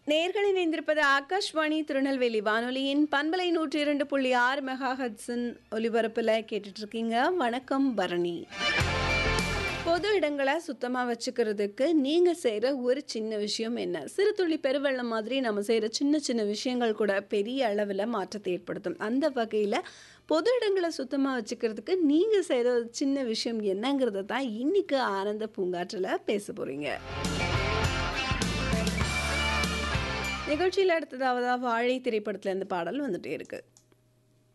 நேர்கள் இணைந்திருப்பது ஆகாஷ்வாணி திருநெல்வேலி வானொலியின் பண்பலை நூற்றி இரண்டு புள்ளி ஆறு மெகா ஹட்ஸின் ஒலிபரப்பில் கேட்டுட்டு இருக்கீங்க வணக்கம் பரணி பொது இடங்களை சுத்தமாக வச்சுக்கிறதுக்கு நீங்கள் செய்கிற ஒரு சின்ன விஷயம் என்ன சிறு துளி பெருவெள்ளம் மாதிரி நம்ம செய்கிற சின்ன சின்ன விஷயங்கள் கூட பெரிய அளவில் மாற்றத்தை ஏற்படுத்தும் அந்த வகையில் பொது இடங்களை சுத்தமாக வச்சுக்கிறதுக்கு நீங்கள் செய்கிற ஒரு சின்ன விஷயம் என்னங்கிறத தான் இன்னைக்கு ஆனந்த பூங்காற்றில் பேச போகிறீங்க நிகழ்ச்சியில் அடுத்ததாவதா வாழை திரைப்படத்தில் இந்த பாடல் வந்துட்டே இருக்கு